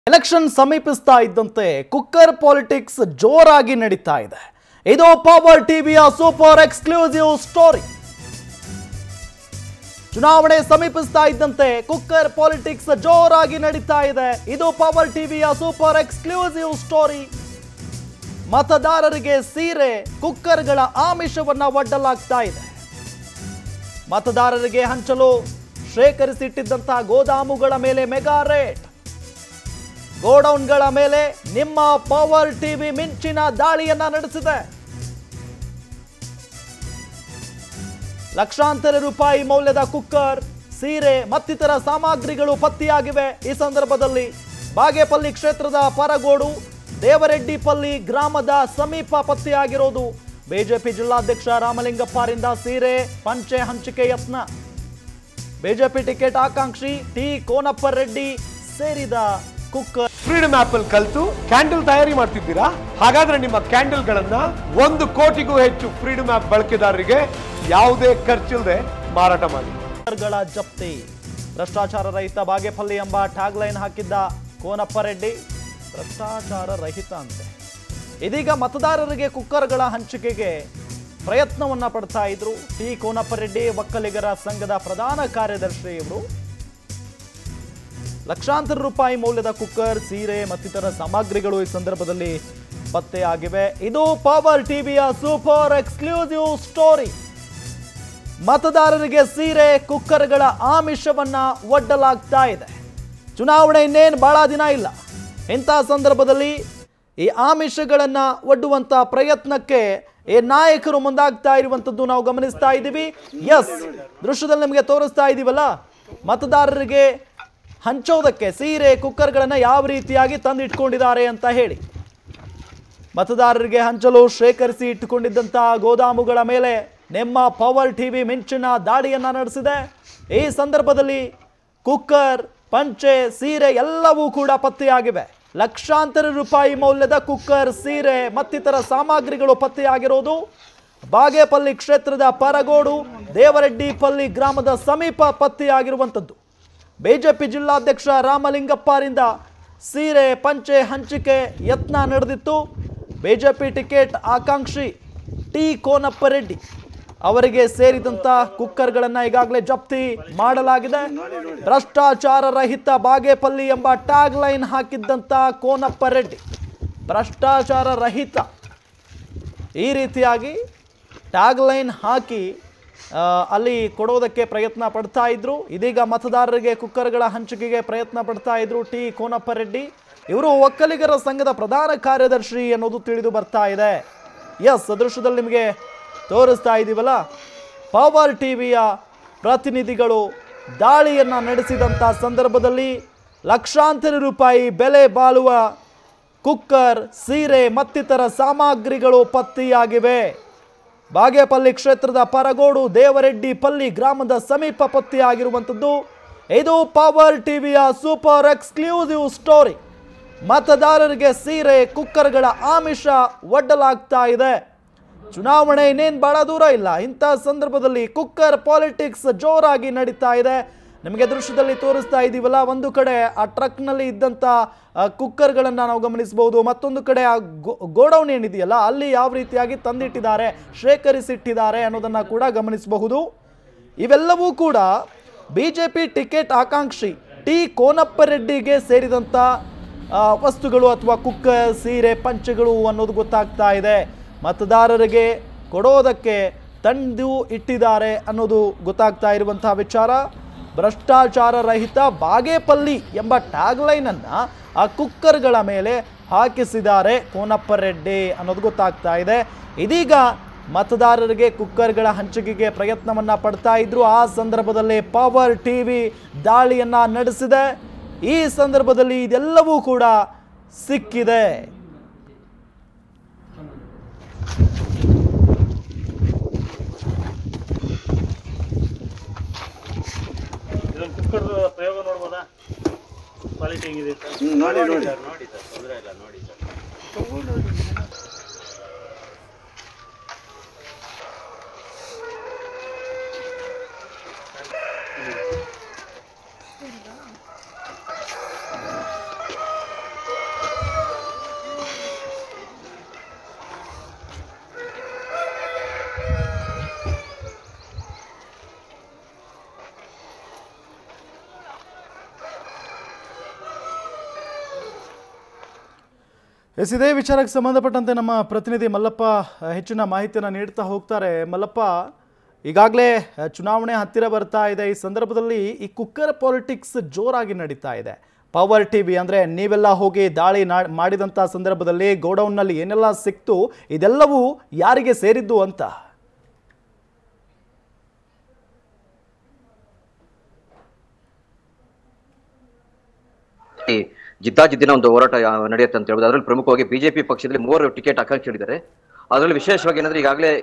election ಸಮೀಪಿಸ್ತಾ ಇದ್ದಂತೆ cooker politics ಜೋರಾಗಿ ನಡೀತಾ ಇದೆ ಇದು ಪವರ್ ಟಿವಿಯ ಸೂಪರ್ ಎಕ್ಸ್ಕ್ಲೂಸಿವ್ ಸ್ಟೋರಿ ಚುನಾವಣೆ ಸಮೀಪಿಸ್ತಾ ಇದ್ದಂತೆ ಕುಕ್ಕರ್ ಪಾಲಿಟಿಕ್ಸ್ ಜೋರಾಗಿ ನಡೀತಾ ಇದೆ ಇದು ಪವರ್ ಟಿವಿಯ ಸೂಪರ್ ಎಕ್ಸ್ಕ್ಲೂಸಿವ್ ಸ್ಟೋರಿ ಮತದಾರರಿಗೆ ಸೀರೆ ಕುಕ್ಕರ್ಗಳ ಆಮಿಷವನ್ನ ಒಡ್ಡಲಾಗ್ತಾ ಇದೆ ಮತದಾರರಿಗೆ ಹಂಚಲು ಶೇಖರಿಸಿಟ್ಟಿದ್ದಂತಹ ಗೋದಾಮುಗಳ ಮೇಲೆ ಮೆಗಾ ರೇಟ್ ಗೋಡೌನ್ಗಳ ಮೇಲೆ ನಿಮ್ಮ ಪವರ್ ಟಿವಿ ಮಿಂಚಿನ ದಾಳಿಯನ್ನ ನಡೆಸಿದೆ ಲಕ್ಷಾಂತರ ರೂಪಾಯಿ ಮೌಲ್ಯದ ಕುಕ್ಕರ್ ಸೀರೆ ಮತ್ತಿತರ ಸಾಮಗ್ರಿಗಳು ಪತ್ತೆಯಾಗಿವೆ ಈ ಸಂದರ್ಭದಲ್ಲಿ ಬಾಗೇಪಲ್ಲಿ ಕ್ಷೇತ್ರದ ಪರಗೋಡು ದೇವರೆಡ್ಡಿಪಲ್ಲಿ ಗ್ರಾಮದ ಸಮೀಪ ಪತ್ತೆಯಾಗಿರೋದು ಬಿಜೆಪಿ ಜಿಲ್ಲಾಧ್ಯಕ್ಷ ರಾಮಲಿಂಗಪ್ಪರಿಂದ ಸೀರೆ ಪಂಚೆ ಹಂಚಿಕೆ ಯತ್ನ ಬಿಜೆಪಿ ಟಿಕೆಟ್ ಆಕಾಂಕ್ಷಿ ಟಿ ಕೋನಪ್ಪ ರೆಡ್ಡಿ ಸೇರಿದ ಕುಕ್ಕರ್ ಫ್ರೀಡಮ್ ಆಪ್ ಅಲ್ಲಿ ಕಲ್ತು ಕ್ಯಾಂಡಲ್ ತಯಾರಿ ಮಾಡ್ತಿದ್ದೀರಾ ಹಾಗಾದ್ರೆ ನಿಮ್ಮ ಕ್ಯಾಂಡಲ್ ಗಳನ್ನ ಒಂದು ಕೋಟಿಗೂ ಹೆಚ್ಚು ಫ್ರೀಡಮ್ ಆಪ್ ಬಳಕೆದಾರರಿಗೆ ಯಾವುದೇ ಖರ್ಚಿಲ್ಲದೆ ಮಾರಾಟ ಮಾಡಿ ಗಳ ಜಪ್ತಿ ಭ್ರಷ್ಟಾಚಾರ ರಹಿತ ಬಾಗೇಪಲ್ಲಿ ಎಂಬ ಟ್ಯಾಗ್ ಲೈನ್ ಹಾಕಿದ್ದ ಕೋನಪ್ಪ ರೆಡ್ಡಿ ಭ್ರಷ್ಟಾಚಾರ ರಹಿತ ಅಂತೆ ಇದೀಗ ಮತದಾರರಿಗೆ ಕುಕ್ಕರ್ಗಳ ಹಂಚಿಕೆಗೆ ಪ್ರಯತ್ನವನ್ನ ಪಡ್ತಾ ಇದ್ರು ಟಿ ಕೋನಪ್ಪ ರೆಡ್ಡಿ ಒಕ್ಕಲಿಗರ ಸಂಘದ ಪ್ರಧಾನ ಕಾರ್ಯದರ್ಶಿ ಇವರು ಲಕ್ಷಾಂತರ ರೂಪಾಯಿ ಮೌಲ್ಯದ ಕುಕ್ಕರ್ ಸೀರೆ ಮತ್ತಿತರ ಸಾಮಗ್ರಿಗಳು ಈ ಸಂದರ್ಭದಲ್ಲಿ ಪತ್ತೆಯಾಗಿವೆ ಇದು ಪವರ್ ಟಿವಿಯ ಸೂಪರ್ ಎಕ್ಸ್ಕ್ಲೂಸಿವ್ ಸ್ಟೋರಿ ಮತದಾರರಿಗೆ ಸೀರೆ ಕುಕ್ಕರ್ಗಳ ಆಮಿಷವನ್ನ ಒಡ್ಡಲಾಗ್ತಾ ಇದೆ ಚುನಾವಣೆ ಇನ್ನೇನು ಬಹಳ ದಿನ ಇಲ್ಲ ಇಂತಹ ಸಂದರ್ಭದಲ್ಲಿ ಈ ಆಮಿಷಗಳನ್ನ ಒಡ್ಡುವಂತ ಪ್ರಯತ್ನಕ್ಕೆ ಈ ನಾಯಕರು ಮುಂದಾಗ್ತಾ ಇರುವಂತದ್ದು ನಾವು ಗಮನಿಸ್ತಾ ಇದ್ದೀವಿ ಎಸ್ ದೃಶ್ಯದಲ್ಲಿ ನಿಮಗೆ ತೋರಿಸ್ತಾ ಇದ್ದೀವಲ್ಲ ಮತದಾರರಿಗೆ ಹಂಚೋದಕ್ಕೆ ಸೀರೆ ಕುಕ್ಕರ್ಗಳನ್ನ ಯಾವ ರೀತಿಯಾಗಿ ತಂದಿಟ್ಕೊಂಡಿದ್ದಾರೆ ಅಂತ ಹೇಳಿ ಮತದಾರರಿಗೆ ಹಂಚಲು ಶೇಖರಿಸಿ ಇಟ್ಟುಕೊಂಡಿದ್ದಂತಹ ಗೋದಾಮುಗಳ ಮೇಲೆ ನಿಮ್ಮ ಪವರ್ ಟಿವಿ ಮಿಂಚಿನ ದಾಳಿಯನ್ನ ನಡೆಸಿದೆ ಈ ಸಂದರ್ಭದಲ್ಲಿ ಕುಕ್ಕರ್ ಪಂಚೆ ಸೀರೆ ಎಲ್ಲವೂ ಕೂಡ ಪತ್ತೆಯಾಗಿವೆ ಲಕ್ಷಾಂತರ ರೂಪಾಯಿ ಮೌಲ್ಯದ ಕುಕ್ಕರ್ ಸೀರೆ ಮತ್ತಿತರ ಸಾಮಗ್ರಿಗಳು ಪತ್ತೆಯಾಗಿರೋದು ಬಾಗೇಪಲ್ಲಿ ಕ್ಷೇತ್ರದ ಪರಗೋಡು ದೇವರೆಡ್ಡಿಪಲ್ಲಿ ಗ್ರಾಮದ ಸಮೀಪ ಪತ್ತೆಯಾಗಿರುವಂಥದ್ದು ಬಿಜೆಪಿ ಜಿಲ್ಲಾಧ್ಯಕ್ಷ ರಾಮಲಿಂಗಪ್ಪರಿಂದ ಸೀರೆ ಪಂಚೆ ಹಂಚಿಕೆ ಯತ್ನ ನಡೆದಿತ್ತು ಬಿಜೆಪಿ ಟಿಕೆಟ್ ಆಕಾಂಕ್ಷಿ ಟಿ ಕೋನಪ್ಪ ರೆಡ್ಡಿ ಅವರಿಗೆ ಸೇರಿದಂತ ಕುಕ್ಕರ್ಗಳನ್ನು ಈಗಾಗಲೇ ಜಪ್ತಿ ಮಾಡಲಾಗಿದೆ ಭ್ರಷ್ಟಾಚಾರ ರಹಿತ ಬಾಗೇಪಲ್ಲಿ ಎಂಬ ಟ್ಯಾಗ್ ಲೈನ್ ಹಾಕಿದ್ದಂತ ಕೋನಪ್ಪ ರೆಡ್ಡಿ ಭ್ರಷ್ಟಾಚಾರ ರಹಿತ ಈ ರೀತಿಯಾಗಿ ಟ್ಯಾಗ್ ಲೈನ್ ಹಾಕಿ ಆ, ಅಲ್ಲಿ ಕೊಡೋದಕ್ಕೆ ಪ್ರಯತ್ನ ಪಡ್ತಾ ಇದ್ರು ಇದೀಗ ಮತದಾರರಿಗೆ ಕುಕ್ಕರ್ಗಳ ಹಂಚಿಕೆಗೆ ಪ್ರಯತ್ನ ಪಡ್ತಾ ಇದ್ರು ಟಿ ಕೋನಪ್ಪ ರೆಡ್ಡಿ ಇವರು ಒಕ್ಕಲಿಗರ ಸಂಘದ ಪ್ರಧಾನ ಕಾರ್ಯದರ್ಶಿ ಅನ್ನೋದು ತಿಳಿದು ಬರ್ತಾ ಇದೆ ಎಸ್ ದೃಶ್ಯದಲ್ಲಿ ನಿಮಗೆ ತೋರಿಸ್ತಾ ಇದ್ದೀವಲ್ಲ ಪವರ್ ಟಿವಿಯ ಪ್ರತಿನಿಧಿಗಳು ದಾಳಿಯನ್ನ ನಡೆಸಿದಂಥ ಸಂದರ್ಭದಲ್ಲಿ ಲಕ್ಷಾಂತರ ರೂಪಾಯಿ ಬೆಲೆ ಬಾಳುವ ಕುಕ್ಕರ್ ಸೀರೆ ಮತ್ತಿತರ ಸಾಮಗ್ರಿಗಳು ಪತ್ತೆಯಾಗಿವೆ ಬಾಗೇಪಲ್ಲಿ ಕ್ಷೇತ್ರದ ಪರಗೋಡು ದೇವರೆಡ್ಡಿ ಪಲ್ಲಿ ಗ್ರಾಮದ ಸಮೀಪ ಪತ್ತೆಯಾಗಿರುವಂಥದ್ದು ಇದು ಪವರ್ ಟಿವಿಯ ಸೂಪರ್ ಎಕ್ಸ್ಕ್ಲೂಸಿವ್ ಸ್ಟೋರಿ ಮತದಾರರಿಗೆ ಸೀರೆ ಕುಕ್ಕರ್ಗಳ ಆಮಿಷ ಒಡ್ಡಲಾಗ್ತಾ ಇದೆ ಚುನಾವಣೆ ಇನ್ನೇನು ಬಹಳ ದೂರ ಇಲ್ಲ ಇಂಥ ಸಂದರ್ಭದಲ್ಲಿ ಕುಕ್ಕರ್ ಪಾಲಿಟಿಕ್ಸ್ ಜೋರಾಗಿ ನಡೀತಾ ಇದೆ ನಿಮಗೆ ದೃಶ್ಯದಲ್ಲಿ ತೋರಿಸ್ತಾ ಇದ್ದೀವಲ್ಲ ಒಂದು ಕಡೆ ಆ ಟ್ರಕ್ನಲ್ಲಿ ಇದ್ದಂಥ ಆ, ಕುಕ್ಕರ್ಗಳನ್ನು ನಾವು ಗಮನಿಸಬಹುದು ಮತ್ತೊಂದು ಕಡೆ ಆ ಗೋ- ಗೋಡೌನ್ ಏನಿದೆಯಲ್ಲ ಅಲ್ಲಿ ಯಾವ ರೀತಿಯಾಗಿ ತಂದಿಟ್ಟಿದ್ದಾರೆ ಶೇಖರಿಸಿಟ್ಟಿದ್ದಾರೆ ಅನ್ನೋದನ್ನ ಕೂಡ ಗಮನಿಸಬಹುದು ಇವೆಲ್ಲವೂ ಕೂಡ ಬಿಜೆಪಿ ಟಿಕೆಟ್ ಆಕಾಂಕ್ಷಿ ಟಿ ಕೋನಪ್ಪ ರೆಡ್ಡಿಗೆ ಸೇರಿದಂಥ ಆ, ವಸ್ತುಗಳು ಅಥವಾ ಕುಕ್ಕರ್ ಸೀರೆ ಪಂಚೆಗಳು ಅನ್ನೋದು ಗೊತ್ತಾಗ್ತಾ ಇದೆ ಮತದಾರರಿಗೆ ಕೊಡೋದಕ್ಕೆ ತಂದು ಇಟ್ಟಿದ್ದಾರೆ ಅನ್ನೋದು ಗೊತ್ತಾಗ್ತಾ ಇರುವಂತಹ ವಿಚಾರ ಭ್ರಷ್ಟಾಚಾರ ರಹಿತ ಬಾಗೇಪಲ್ಲಿ ಎಂಬ ಟ್ಯಾಗ್ ಲೈನನ್ನು ಆ ಕುಕ್ಕರ್ಗಳ ಮೇಲೆ ಹಾಕಿಸಿದ್ದಾರೆ ಕೋನಪ್ಪ ರೆಡ್ಡಿ ಅನ್ನೋದು ಗೊತ್ತಾಗ್ತಾ ಇದೆ ಇದೀಗ ಮತದಾರರಿಗೆ ಕುಕ್ಕರ್ಗಳ ಹಂಚಿಕೆಗೆ ಪ್ರಯತ್ನವನ್ನ ಪಡ್ತಾ ಇದ್ರು ಆ ಸಂದರ್ಭದಲ್ಲಿ ಪವರ್ ಟಿವಿ ದಾಳಿಯನ್ನ ನಡೆಸಿದೆ ಈ ಸಂದರ್ಭದಲ್ಲಿ ಇದೆಲ್ಲವೂ ಕೂಡ ಸಿಕ್ಕಿದೆ ಇದೊಂದು ಕುಕ್ಕರ್ ಪ್ರಯೋಗ ನೋಡ್ಬೋದಾ ಕ್ವಾಲಿಟಿ ಹೆಂಗಿದೆ ಸರ್ ನೋಡಿ ನೋಡಿ ಸರ್ ನೋಡಿ ಸರ್ ತೊಂದರೆ ಇಲ್ಲ ನೋಡಿ ಸರ್ ಎಸ್ ಇದೇ ವಿಚಾರಕ್ಕೆ ಸಂಬಂಧಪಟ್ಟಂತೆ ನಮ್ಮ ಪ್ರತಿನಿಧಿ ಮಲ್ಲಪ್ಪ ಅಹ್, ಹೆಚ್ಚಿನ ಮಾಹಿತಿಯನ್ನು ನೀಡ್ತಾ ಹೋಗ್ತಾರೆ ಮಲ್ಲಪ್ಪ ಈಗಾಗಲೇ ಅಹ್, ಚುನಾವಣೆ ಹತ್ತಿರ ಬರ್ತಾ ಇದೆ ಈ ಸಂದರ್ಭದಲ್ಲಿ ಈ ಕುಕ್ಕರ್ ಪಾಲಿಟಿಕ್ಸ್ ಜೋರಾಗಿ ನಡೀತಾ ಇದೆ ಪವರ್ ಟಿವಿ ಅಂದರೆ ನೀವೆಲ್ಲ ಹೋಗಿ ದಾಳಿ ನಾ ಮಾಡಿದಂಥ ಸಂದರ್ಭದಲ್ಲಿ ಗೋಡೌನ್ನಲ್ಲಿ ಏನೆಲ್ಲ ಸಿಕ್ತು ಇದೆಲ್ಲವೂ ಯಾರಿಗೆ ಸೇರಿದ್ದು ಅಂತ ಈ ಜಿದ್ದಾಜಿದ್ದಿನ ಒಂದು ಹೋರಾಟ ಯಾ- ನಡೆಯುತ್ತೆ ಅಂತ ಹೇಳ್ಬೋದು ಅದರಲ್ಲಿ ಪ್ರಮುಖವಾಗಿ ಬಿಜೆಪಿ ಪಕ್ಷದಲ್ಲಿ ಮೂವರು ಟಿಕೆಟ್ ಆಕಾಂಕ್ಷಿಗಳಿದ್ದಾರೆ ಅದರಲ್ಲಿ ವಿಶೇಷವಾಗಿ ಏನಂದ್ರೆ ಈಗಾಗಲೇ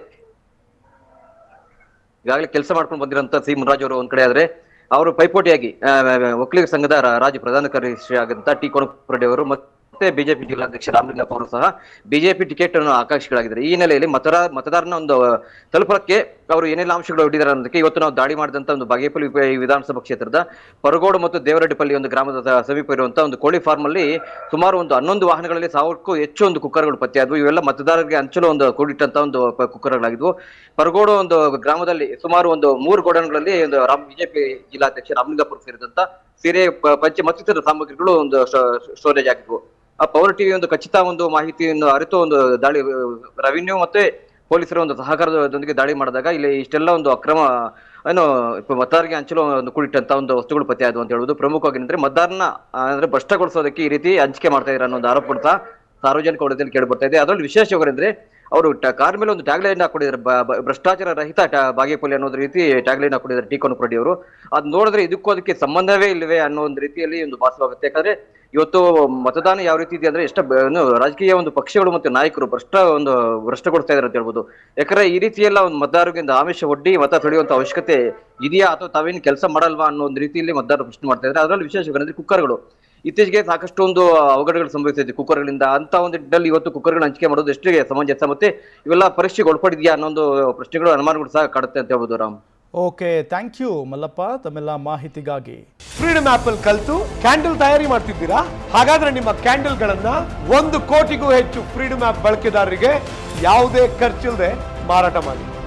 ಈಗಾಗಲೇ ಕೆಲಸ ಮಾಡ್ಕೊಂಡು ಬಂದಿರೋಂಥ ಸಿ ಮುನ್ರಾಜ್ ಅವರು ಒಂದ್ ಕಡೆ ಆದ್ರೆ ಅವರು ಪೈಪೋಟಿಯಾಗಿ ಆ, ಒಕ್ಕಲಿಗ ಸಂಘದ ರಾ- ರಾಜ್ಯ ಪ್ರಧಾನ ಕಾರ್ಯದರ್ಶಿ ಆಗಂತ ಟಿ ಕೊಣಪರೆಡ್ಡಿ ಅವರು ಮತ್ತೆ ಬಿಜೆಪಿ ಜಿಲ್ಲಾಧ್ಯಕ್ಷ ರಾಮಲಿಂಗಪ್ಪ ಅವರು ಸಹ ಬಿಜೆಪಿ ಟಿಕೆಟ್ ಅನ್ನು ಆಕಾಂಕ್ಷಿಗಳಾಗಿದ್ದಾರೆ ಈ ಹಿನ್ನೆಲೆಯಲ್ಲಿ ಮತದಾರ ಮತದಾರನ ಒಂದು ತಲುಪಕ್ಕೆ ಅವರು ಏನೆಲ್ಲ ಅಂಶಗಳು ಹೊಡಿದ್ದಾರೆ ಅನ್ನೋದಕ್ಕೆ ಇವತ್ತು ನಾವು ದಾಳಿ ಮಾಡಿದಂತ ಒಂದು ಬಾಗೇಪಲ್ಲಿ ಉಪ- ವಿಧಾನಸಭಾ ಕ್ಷೇತ್ರದ ಪರಗೋಡು ಮತ್ತು ದೇವರಡ್ಡಿಪಲ್ಲಿ ಒಂದು ಗ್ರಾಮದ ಸ- ಸಮೀಪ ಇರುವಂತಹ ಒಂದು ಕೋಳಿ ಫಾರ್ಮ್ ಅಲ್ಲಿ ಸುಮಾರು ಒಂದು ಹನ್ನೊಂದು ವಾಹನಗಳಲ್ಲಿ ಸಾವಿರಕ್ಕೂ ಹೆಚ್ಚು ಒಂದು ಕುಕ್ಕರ್ಗಳು ಪತ್ತೆಯಾದವು ಇವೆಲ್ಲ ಮತದಾರರಿಗೆ ಹಂಚಲು ಒಂದು ಕೂಡಿಟ್ಟಂತ ಒಂದು ಪ- ಕುಕ್ಕರ್ಗಳಾಗಿದ್ವು ಪರಗೋಡು ಒಂದು ಗ್ರಾಮದಲ್ಲಿ ಸುಮಾರು ಒಂದು ಮೂರು ಗೋಡನ್ಗಳಲ್ಲಿ ಒಂದು ರಾಮ್ ಬಿಜೆಪಿ ಜಿಲ್ಲಾಧ್ಯಕ್ಷ ರಾಮಲಿಂಗಪುರ ಸೇರಿದಂತ ಸೀರೆ ಪ- ಪಂಚೆ ಮತ್ತಿತರ ಸಾಮಗ್ರಿಗಳು ಒಂದು ಸ್ಟೋರೇಜ್ ಆಗಿದ್ವು ಆ ಪವರ್ ಟಿವಿ ಒಂದು ಖಚಿತ ಒಂದು ಮಾಹಿತಿಯನ್ನು ಅರಿತು ಒಂದು ದಾಳಿ ರೆವಿನ್ಯೂ ಮತ್ತೆ ಪೊಲೀಸರ ಒಂದು ಸಹಕಾರದೊಂದಿಗೆ ದಾಳಿ ಮಾಡಿದಾಗ ಇಲ್ಲಿ ಇಷ್ಟೆಲ್ಲ ಒಂದು ಅಕ್ರಮ ಏನು ಇಪ್ಪ ಮತದಾರರಿಗೆ ಹಂಚಲು ಒಂದು ಕೂಡಿಟ್ಟಂತ ಒಂದು ವಸ್ತುಗಳು ಪತ್ತೆಯಾದವು ಅಂತ ಹೇಳುವುದು ಪ್ರಮುಖವಾಗಿ ಅಂದ್ರೆ ಮತದಾರನ ಆ, ಅಂದ್ರೆ ಭ್ರಷ್ಟಗೊಳಿಸೋದಕ್ಕೆ ಈ ರೀತಿ ಹಂಚಿಕೆ ಮಾಡ್ತಾ ಇದ್ದಾರೆ ಅನ್ನೋ ಒಂದು ಆರೋಪ ಸಹ ಸಾರ್ವಜನಿಕ ವಲಯದಲ್ಲಿ ಕೇಳಿ ಬರ್ತಾ ಇದೆ ಅದರಲ್ಲಿ ವಿಶೇಷವಾಗಂದ್ರೆ ಅವರು ಕಾರ್ ಮೇಲೆ ಒಂದು ಟ್ಯಾಗ್ ಲೈನ್ ಹಾಕೊಂಡಿದ್ದಾರೆ ಬ- ಬ- ಭ್ರಷ್ಟಾಚಾರ ರಹಿತ ಟ್ಯಾ- ಬಾಗೇಪಲ್ಲಿ ಅನ್ನೋದು ರೀತಿ ಟ್ಯಾಗ್ ಲೈನ್ ಹಾಕೊಂಡಿದ್ದಾರೆ ಟಿ ಕೊನಪರೆಡ್ಡಿ ಅವರು ಅದ್ ನೋಡಿದ್ರೆ ಇದಕ್ಕೂ ಅದಕ್ಕೆ ಸಂಬಂಧವೇ ಇಲ್ಲವೇ ಅನ್ನೋ ಒಂದು ರೀತಿಯಲ್ಲಿ ಒಂದು ಭಾಸವಾಗುತ್ತೆ ಯಾಕಂದ್ರೆ ಇವತ್ತು ಮತದಾನ ಯಾವ ರೀತಿ ಇದೆ ಅಂದ್ರೆ ಎಷ್ಟ ಬ- ಏನು ರಾಜಕೀಯ ಒಂದು ಪಕ್ಷಗಳು ಮತ್ತು ನಾಯಕರು ಭ್ರಷ್ಟ ಒಂದು ಭ್ರಷ್ಟಗೊಳಿಸ್ತಾ ಇದಾರೆ ಅಂತ ಹೇಳ್ಬೋದು ಯಾಕಂದ್ರೆ ಈ ರೀತಿ ಎಲ್ಲ ಒಂದು ಮತದಾರರಿಗೆ ಒಂದು ಆಮಿಷ ಒಡ್ಡಿ ಮತ ತೊಳೆಯುವಂತ ಅವಶ್ಯಕತೆ ಇದೆಯಾ ಅಥವಾ ತಾವೇನು ಕೆಲಸ ಮಾಡಲ್ವಾ ಅನ್ನೋ ಒಂದು ರೀತಿಯಲ್ಲಿ ಮತದಾರರು ಪ್ರಶ್ನೆ ಮಾಡ್ತಾ ಇದ್ದಾರೆ ಅದರಲ್ಲಿ ವಿಶೇಷವಾಗಿ ಕುಕ್ಕರ್ಗಳು ಇತ್ತೀಚೆಗೆ ಸಾಕಷ್ಟು ಒಂದು ಅವಘಡಗಳು ಸಂಭವಿಸಿದೆ ಕುಕ್ಕರ್ಗಳಿಂದ ಅಂತ ಒಂದು ನಿಟ್ಟಿನಲ್ಲಿ ಇವತ್ತು ಕುಕ್ಕರ್ಗಳ ಹಂಚಿಕೆ ಮಾಡೋದು ಎಷ್ಟಿಗೆ ಸಮಂಜಸ ಮತ್ತೆ ಇವೆಲ್ಲ ಪರೀಕ್ಷೆಗೆ ಒಳಪಡಿದ್ಯಾ ಅನ್ನೋ ಒಂದು ಪ್ರಶ್ನೆಗಳು ಅನುಮಾನಗಳು ಸಹ ಕಾಡುತ್ತೆ ಅಂತ ಹೇಳ್ಬೋದು Ram okay thank you Mallappa ತಮ್ಮೆಲ್ಲ ಮಾಹಿತಿಗಾಗಿ ಫ್ರೀಡಮ್ ಆಪ್ ಅಲ್ಲಿ ಕಲ್ತು ಕ್ಯಾಂಡಲ್ ತಯಾರಿ ಮಾಡ್ತಿದ್ದೀರಾ ಹಾಗಾದ್ರೆ ನಿಮ್ಮ ಕ್ಯಾಂಡಲ್ಗಳನ್ನ ಒಂದು ಕೋಟಿಗೂ ಹೆಚ್ಚು ಫ್ರೀಡಮ್ ಆಪ್ ಬಳಕೆದಾರರಿಗೆ ಯಾವುದೇ ಖರ್ಚಿಲ್ಲದೆ ಮಾರಾಟ ಮಾಡಿ